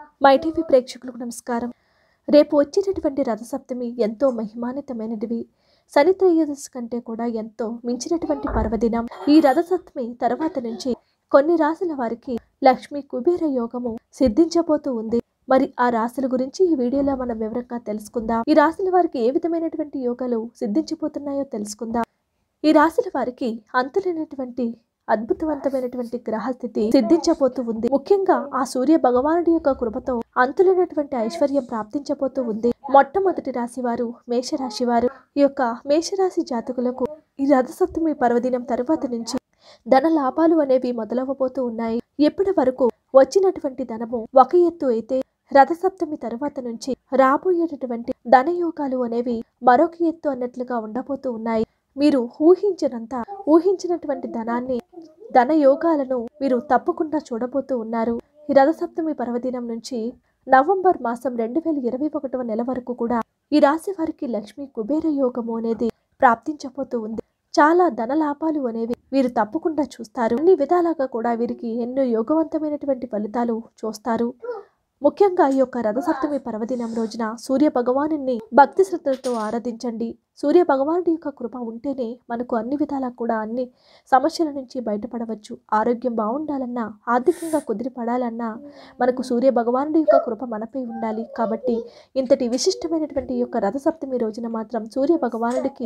my TV ప్రేక్షకులకు నమస్కారం రేపు వచ్చేటటువంటి రథసప్తమి ఎంతో మహిమాన్వితమైనటివి శని త్రయోదశి కంటే కూడా ఎంతో మించినటువంటి పర్వదినం ఈ రథసప్తమి తర్వాత నుంచి కొన్ని రాశుల వారికి లక్ష్మి కుబేర యోగము సిద్ధించబోతూ ఉంది మరి ఆ రాశుల గురించి ఈ వీడియోలో మనం వివరంగా తెలుసుకుందాం ఈ రాశుల వారికి ఏ విధమైనటువంటి యోగాలు సిద్ధించబోతున్నాయో తెలుసుకుందాం ఈ రాశుల వారికి అంతులేనటువంటి అద్భుతవంతమైనటువంటి గ్రహస్థితి సిద్ధించబోతూ ఉంది ముఖ్యంగా ఆ సూర్య భగవానుడి యొక్క కృపతో అంతులేనటువంటి ఐశ్వర్యం ప్రాప్తించబోతూ ఉంది మొట్టమొదటి రాశి వారు మేషరాశి వారు ఈ యొక్క మేషరాశి జాతకులకు ఈ రథసప్తమి పర్వదినం తరువాత నుంచి ధన లాభాలు అనేవి మొదలవ్వబోతూ ఉన్నాయి ఇప్పటి వరకు వచ్చినటువంటి ధనము ఒక ఎత్తు అయితే రథసప్తమి తరువాత నుంచి రాబోయేటటువంటి ధనయోగాలు అనేవి మరొక ఎత్తు అన్నట్లుగా ఉండబోతూ ఉన్నాయి మీరు ఊహించినంత ఊహించినటువంటి ధనాన్ని ధన యోగాలను మీరు తప్పకుండా చూడబోతూ ఉన్నారు ఈ రథసప్తమి పర్వదినం నుంచి నవంబర్ మాసం రెండు వేల ఇరవై ఒకటవ నెల వరకు కూడా ఈ రాశి వారికి లక్ష్మీ కుబేర యోగము అనేది ప్రాప్తించబోతూ ఉంది చాలా ధన లాభాలు అనేవి వీరు తప్పకుండా చూస్తారు అన్ని విధాలుగా కూడా వీరికి ఎన్నో యోగవంతమైనటువంటి ఫలితాలు చూస్తారు ముఖ్యంగా ఈ యొక్క రథసప్తమి పర్వదినం రోజున సూర్య భగవాను భక్తి శ్రద్ధలతో ఆరాధించండి సూర్య భగవానుడి యొక్క కృప ఉంటేనే మనకు అన్ని విధాలా కూడా అన్ని సమస్యల నుంచి బయటపడవచ్చు ఆరోగ్యం బాగుండాలన్నా ఆర్థికంగా కుదిరిపడాలన్నా మనకు సూర్య భగవానుడి యొక్క కృప మనపై ఉండాలి కాబట్టి ఇంతటి విశిష్టమైనటువంటి ఈ యొక్క రథసప్తమి రోజున మాత్రం సూర్య భగవానుడికి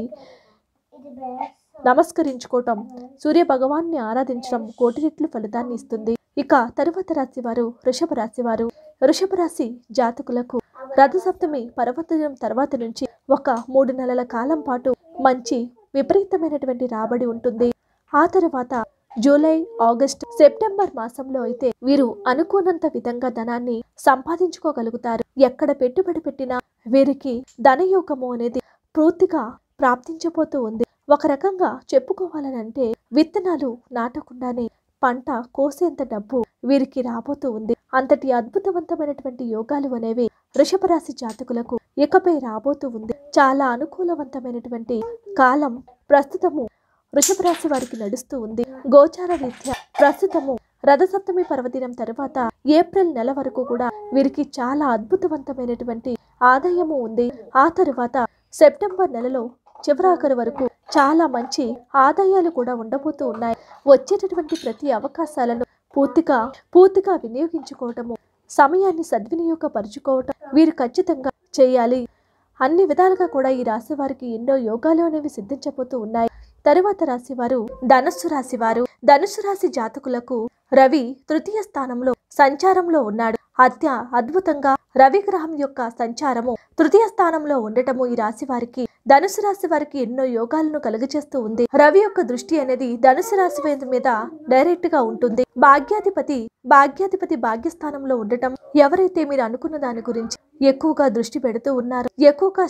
నమస్కరించుకోవటం సూర్య భగవాన్ని ఆరాధించడం కోటి రెట్లు ఫలితాన్ని ఇస్తుంది ఇక తరువాత రాశి వారు వృషభ రాశి వారు వృషభ రాశి జాతకులకు రథసప్తమి పర్వదినం తర్వాత నుంచి ఒక మూడు నెలల కాలం పాటు మంచి విపరీతమైనటువంటి రాబడి ఉంటుంది ఆ తర్వాత జూలై ఆగస్ట్ సెప్టెంబర్ మాసంలో అయితే వీరు అనుకోనంత విధంగా ధనాన్ని సంపాదించుకోగలుగుతారు ఎక్కడ పెట్టుబడి పెట్టినా వీరికి ధనయోగము అనేది పూర్తిగా ప్రాప్తించబోతూ ఉంది ఒక రకంగా చెప్పుకోవాలనంటే విత్తనాలు నాటకుండానే పంట కోసేంత డబ్బు వీరికి రాబోతూ ఉంది అంతటి అద్భుతవంతమైనటువంటి యోగాలు అనేవి వృషభ రాశి జాతకులకు ఇకపై రాబోతూ ఉంది చాలా అనుకూలవంతమైనటువంటి కాలం ప్రస్తుతము వృషభ రాశి వారికి నడుస్తూ ఉంది గోచార రీత్యా ప్రస్తుతము రథసప్తమి పర్వదినం తర్వాత ఏప్రిల్ నెల వరకు కూడా వీరికి చాలా అద్భుతవంతమైనటువంటి ఆదాయము ఉంది ఆ తరువాత సెప్టెంబర్ నెలలో చివరాఖరు వరకు చాలా మంచి ఆదాయాలు కూడా ఉండబోతూ ఉన్నాయి వచ్చేటటువంటి ప్రతి అవకాశాలను పూర్తిగా పూర్తిగా వినియోగించుకోవటము సమయాన్ని సద్వినియోగపరుచుకోవటం వీరు ఖచ్చితంగా చేయాలి అన్ని విధాలుగా కూడా ఈ రాశి వారికి ఎన్నో యోగాలు అనేవి సిద్ధించబోతూ ఉన్నాయి తరువాత రాశి వారు ధనుస్సు రాశి వారు ధనుస్సు రాశి జాతకులకు రవి తృతీయ స్థానంలో సంచారంలో ఉన్నాడు అత్య అద్భుతంగా రవి గ్రహం యొక్క సంచారము తృతీయ స్థానంలో ఉండటము ఈ రాశి వారికి ధనుసు రాశి వారికి ఎన్నో యోగాలను కలుగజేస్తూ ఉంది రవి యొక్క దృష్టి అనేది ధనుసు రాశి వారి మీద డైరెక్ట్ గా ఉంటుంది భాగ్యాధిపతి భాగ్యాధిపతి భాగ్యస్థానంలో ఉండటం ఎవరైతే మీరు అనుకున్న దాని గురించి ఎక్కువగా దృష్టి పెడుతూ ఉన్నారు ఎక్కువగా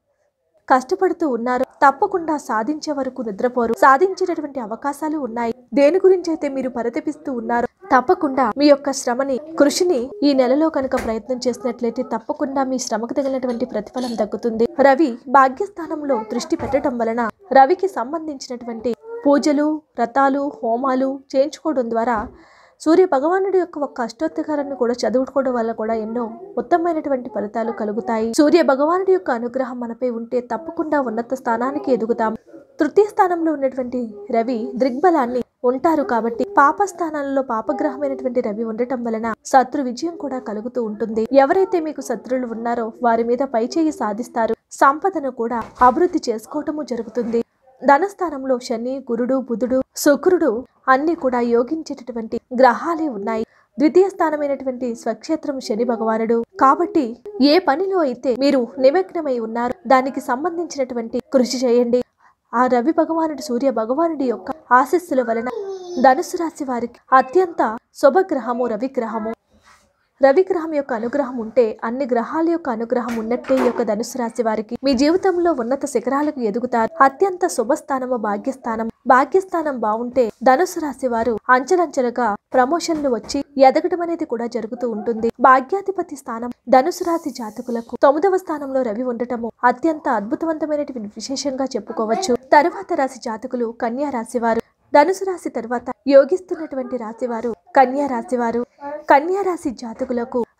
కష్టపడుతూ ఉన్నారు తప్పకుండా సాధించే వరకు నిద్రపోరు సాధించేటటువంటి అవకాశాలు ఉన్నాయి దేని గురించి అయితే మీరు పరితపిస్తూ ఉన్నారు తప్పకుండా మీ యొక్క శ్రమని కృషిని ఈ నెలలో కనుక ప్రయత్నం చేసినట్లయితే తప్పకుండా మీ శ్రమకు తగినటువంటి ప్రతిఫలం దక్కుతుంది రవి భాగ్యస్థానంలో దృష్టి పెట్టడం వలన రవికి సంబంధించినటువంటి పూజలు వ్రతాలు హోమాలు చేయించుకోవడం ద్వారా సూర్య భగవానుడి యొక్క ఒక అష్టోత్తరాన్ని కూడా చదువుకోవడం వల్ల కూడా ఎన్నో ఉత్తమమైనటువంటి ఫలితాలు కలుగుతాయి సూర్య భగవానుడి యొక్క అనుగ్రహం మనపై ఉంటే తప్పకుండా ఉన్నత స్థానానికి ఎదుగుతాం తృతీయ స్థానంలో ఉన్నటువంటి రవి దృగ్బలాన్ని ఉంటారు కాబట్టి పాప స్థానాలలో పాపగ్రహమైనటువంటి రవి ఉండటం వలన శత్రు విజయం కూడా కలుగుతూ ఉంటుంది ఎవరైతే మీకు శత్రువులు ఉన్నారో వారి మీద పైచేయి సాధిస్తారు సంపదను కూడా అభివృద్ధి చేసుకోవటము జరుగుతుంది ధనస్థానంలో శని గురుడు బుధుడు శుక్రుడు అన్ని కూడా యోగించేటటువంటి గ్రహాలే ఉన్నాయి ద్వితీయ స్థానమైనటువంటి స్వక్షేత్రం శని భగవానుడు కాబట్టి ఏ పనిలో అయితే మీరు నిమగ్నమై ఉన్నారు దానికి సంబంధించినటువంటి కృషి చేయండి ఆ రవి భగవానుడి సూర్య భగవానుడి యొక్క ఆశస్సుల వలన ధనుసు రాశి వారికి అత్యంత శుభగ్రహము రవి గ్రహము రవి గ్రహం యొక్క అనుగ్రహం ఉంటే అన్ని గ్రహాల యొక్క అనుగ్రహం ఉన్నట్టే ఈ యొక్క ధనుసు రాశి వారికి మీ జీవితంలో ఉన్నత శిఖరాలకు ఎదుగుతారు అత్యంత శుభస్థానము భాగ్యస్థానం భాగ్యస్థానం బాగుంటే ధనుసు రాశి వారు అంచెలంచెలుగా ప్రమోషన్లు వచ్చి ఎదగడం అనేది కూడా జరుగుతూ ఉంటుంది భాగ్యాధిపతి స్థానం ధనుసు రాశి జాతకులకు తొమ్మిదవ స్థానంలో రవి ఉండటము అత్యంత అద్భుతవంతమైనటువంటి విశేషంగా చెప్పుకోవచ్చు తరువాత రాశి జాతకులు కన్యా రాశి వారు ధనుసు రాశి తర్వాత యోగిస్తున్నటువంటి రాశివారు కన్యా రాశివారు కన్యా రాశి జాతకులకు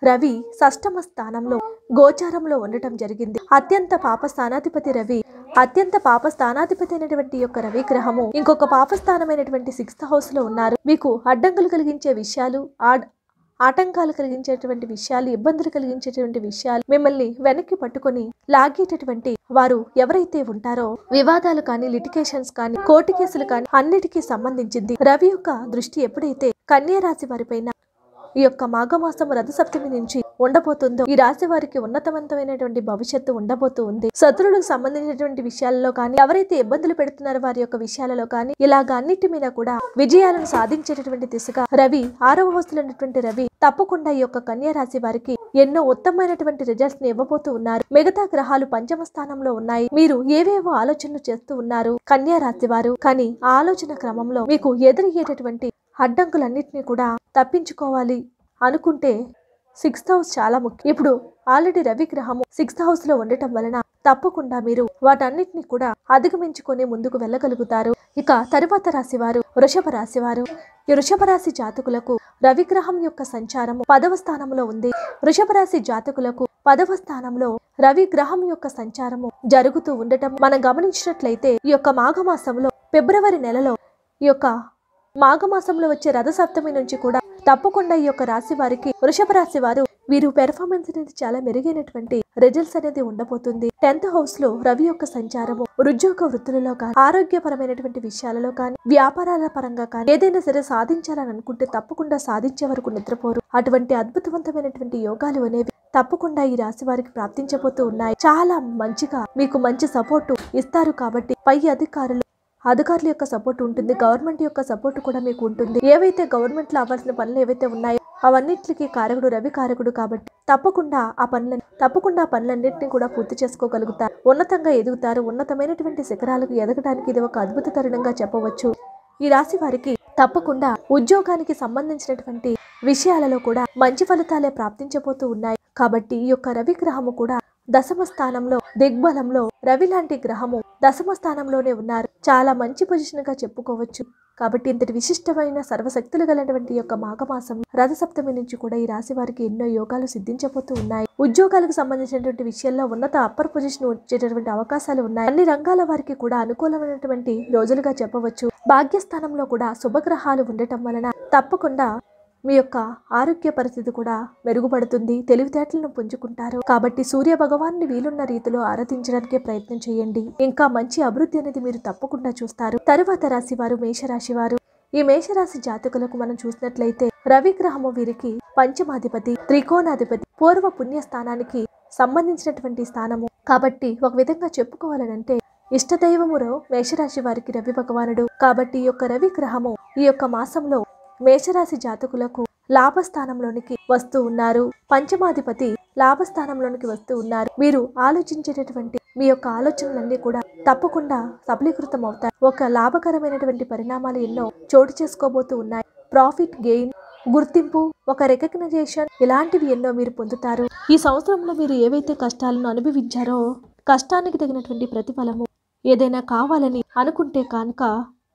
రవి షష్టమ స్థానంలో గోచారంలో ఉండటం జరిగింది అత్యంత పాప స్థానాధిపతి రవి అత్యంత పాప స్థానాధిపతి అయినటువంటి యొక్క రవి గ్రహము ఇంకొక పాప స్థానమైనటువంటి సిక్స్త్ హౌస్ లో ఉన్నారు మీకు అడ్డంకులు కలిగించే విషయాలు ఆడ్ ఆటంకాలు కలిగించేటువంటి విషయాలు ఇబ్బందులు కలిగించేటువంటి విషయాలు మిమ్మల్ని వెనక్కి పట్టుకొని లాగేటటువంటి వారు ఎవరైతే ఉంటారో వివాదాలు కానీ లిటికేషన్స్ కానీ కోర్టు కేసులు కానీ అన్నిటికీ సంబంధించింది రవి యొక్క దృష్టి ఎప్పుడైతే కన్యా రాశి వారిపైన ఈ యొక్క మాఘమాసం రథసప్తమి నుంచి ఉండబోతుందో ఈ రాశి వారికి ఉన్నతవంతమైనటువంటి భవిష్యత్తు ఉండబోతూ ఉంది శత్రువులకు సంబంధించినటువంటి విషయాలలో కానీ ఎవరైతే ఇబ్బందులు పెడుతున్నారో వారి యొక్క విషయాలలో కానీ ఇలాగ అన్నిటి మీద కూడా విజయాలను సాధించేటటువంటి దిశగా రవి ఆరవ వస్తున్నటువంటి రవి తప్పకుండా ఈ యొక్క కన్యా రాశి వారికి ఎన్నో ఉత్తమమైనటువంటి రిజల్ట్స్ ని ఇవ్వబోతూ ఉన్నారు మిగతా గ్రహాలు పంచమ స్థానంలో ఉన్నాయి మీరు ఏవేవో ఆలోచనలు చేస్తూ ఉన్నారు కన్యా రాశి వారు కానీ ఆ ఆలోచన క్రమంలో మీకు ఎదురయ్యేటటువంటి అడ్డంకులన్నింటినీ కూడా తప్పించుకోవాలి అనుకుంటే సిక్స్త్ హౌస్ చాలా ముఖ్యం ఇప్పుడు ఆల్రెడీ రవి గ్రహము సిక్స్త్ హౌస్ లో ఉండటం వలన తప్పకుండా మీరు వాటన్నిటిని కూడా అధిగమించుకొని ముందుకు వెళ్ళగలుగుతారు ఇక తరువాత రాశి వారు వృషభ రాశి వారు ఈ వృషభ రాశి జాతకులకు రవి గ్రహం యొక్క సంచారము పదవ స్థానంలో ఉంది వృషభ రాశి జాతకులకు పదవ స్థానంలో రవి గ్రహం యొక్క సంచారము జరుగుతూ ఉండటం మనం గమనించినట్లయితే ఈ యొక్క మాఘమాసంలో ఫిబ్రవరి నెలలో ఈ యొక్క మాఘమాసంలో వచ్చే రథసప్తమి నుంచి కూడా తప్పకుండా ఈ యొక్క రాశి వారికి వృషభ రాశి వారు వీరు పెర్ఫార్మెన్స్ అనేది చాలా మెరుగైనటువంటి రిజల్ట్స్ అనేది ఉండబోతుంది టెన్త్ హౌస్ లో రవి యొక్క సంచారము ఉద్యోగ వృత్తులలో కానీ ఆరోగ్యపరమైనటువంటి విషయాలలో కానీ వ్యాపారాల పరంగా కానీ ఏదైనా సరే సాధించాలని అనుకుంటే తప్పకుండా సాధించే వరకు నిద్రపోరు అటువంటి అద్భుతవంతమైనటువంటి యోగాలు అనేవి తప్పకుండా ఈ రాశి వారికి ప్రాప్తించబోతూ ఉన్నాయి చాలా మంచిగా మీకు మంచి సపోర్టు ఇస్తారు కాబట్టి పై అధికారులు అధికారుల యొక్క సపోర్ట్ ఉంటుంది గవర్నమెంట్ యొక్క సపోర్ట్ కూడా మీకు ఉంటుంది ఏవైతే గవర్నమెంట్ లో అవ్వాల్సిన పనులు ఏవైతే ఉన్నాయో అవన్నిటికీ కారకుడు రవి కారకుడు కాబట్టి తప్పకుండా ఆ పనులను తప్పకుండా ఆ పనులన్నింటినీ కూడా పూర్తి చేసుకోగలుగుతారు ఉన్నతంగా ఎదుగుతారు ఉన్నతమైనటువంటి శిఖరాలకు ఎదగడానికి ఇది ఒక అద్భుత తరుణంగా చెప్పవచ్చు ఈ రాశి వారికి తప్పకుండా ఉద్యోగానికి సంబంధించినటువంటి విషయాలలో కూడా మంచి ఫలితాలే ప్రాప్తించబోతూ ఉన్నాయి కాబట్టి ఈ యొక్క రవి గ్రహము కూడా దశమ స్థానంలో దిగ్బలంలో రవి లాంటి గ్రహము దశమ స్థానంలోనే ఉన్నారు చాలా మంచి పొజిషన్ గా చెప్పుకోవచ్చు కాబట్టి ఇంతటి విశిష్టమైన సర్వశక్తులు గలటువంటి యొక్క మాఘమాసం రథసప్తమి నుంచి కూడా ఈ రాశి వారికి ఎన్నో యోగాలు సిద్ధించబోతూ ఉన్నాయి ఉద్యోగాలకు సంబంధించినటువంటి విషయాల్లో ఉన్నత అప్పర్ పొజిషన్ వచ్చేటటువంటి అవకాశాలు ఉన్నాయి అన్ని రంగాల వారికి కూడా అనుకూలమైనటువంటి రోజులుగా చెప్పవచ్చు భాగ్యస్థానంలో కూడా శుభగ్రహాలు ఉండటం వలన తప్పకుండా మీ యొక్క ఆరోగ్య పరిస్థితి కూడా మెరుగుపడుతుంది తెలివితేటలను పుంజుకుంటారు కాబట్టి సూర్య భగవాన్ని వీలున్న రీతిలో ఆరాధించడానికే ప్రయత్నం చేయండి ఇంకా మంచి అభివృద్ధి అనేది మీరు తప్పకుండా చూస్తారు తరువాత రాశి వారు మేషరాశి వారు ఈ మేషరాశి జాతకులకు మనం చూసినట్లయితే రవి గ్రహము వీరికి పంచమాధిపతి త్రికోణాధిపతి పూర్వ పుణ్య స్థానానికి సంబంధించినటువంటి స్థానము కాబట్టి ఒక విధంగా చెప్పుకోవాలనంటే ఇష్టదైవములో మేషరాశి వారికి రవి భగవానుడు కాబట్టి ఈ యొక్క రవి గ్రహము ఈ యొక్క మాసంలో మేషరాశి జాతకులకు లాభస్థానంలోనికి వస్తూ ఉన్నారు పంచమాధిపతి లాభస్థానంలోనికి వస్తూ ఉన్నారు మీరు ఆలోచించేటటువంటి మీ యొక్క ఆలోచనలన్నీ కూడా తప్పకుండా సఫలీకృతం అవుతాయి ఒక లాభకరమైనటువంటి పరిణామాలు ఎన్నో చోటు చేసుకోబోతూ ఉన్నాయి ప్రాఫిట్ గెయిన్ గుర్తింపు ఒక రికగ్నైజేషన్ ఇలాంటివి ఎన్నో మీరు పొందుతారు ఈ సంవత్సరంలో మీరు ఏవైతే కష్టాలను అనుభవించారో కష్టానికి తగినటువంటి ప్రతిఫలము ఏదైనా కావాలని అనుకుంటే కనుక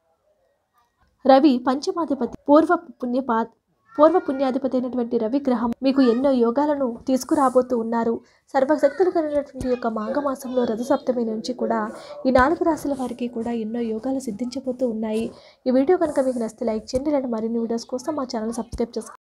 రవి పంచమాధిపతి పూర్వ పుణ్యపా పూర్వ పుణ్యాధిపతి అయినటువంటి రవి గ్రహం మీకు ఎన్నో యోగాలను తీసుకురాబోతూ ఉన్నారు సర్వశక్తులు కలిగినటువంటి యొక్క మాఘమాసంలో రథసప్తమి నుంచి కూడా ఈ నాలుగు రాశుల వారికి కూడా ఎన్నో యోగాలు సిద్ధించబోతూ ఉన్నాయి ఈ వీడియో కనుక మీకు నచ్చితే లైక్ చేయండి ఇలాంటి మరిన్ని వీడియోస్ కోసం మా ఛానల్ సబ్స్క్రైబ్ చేసుకోండి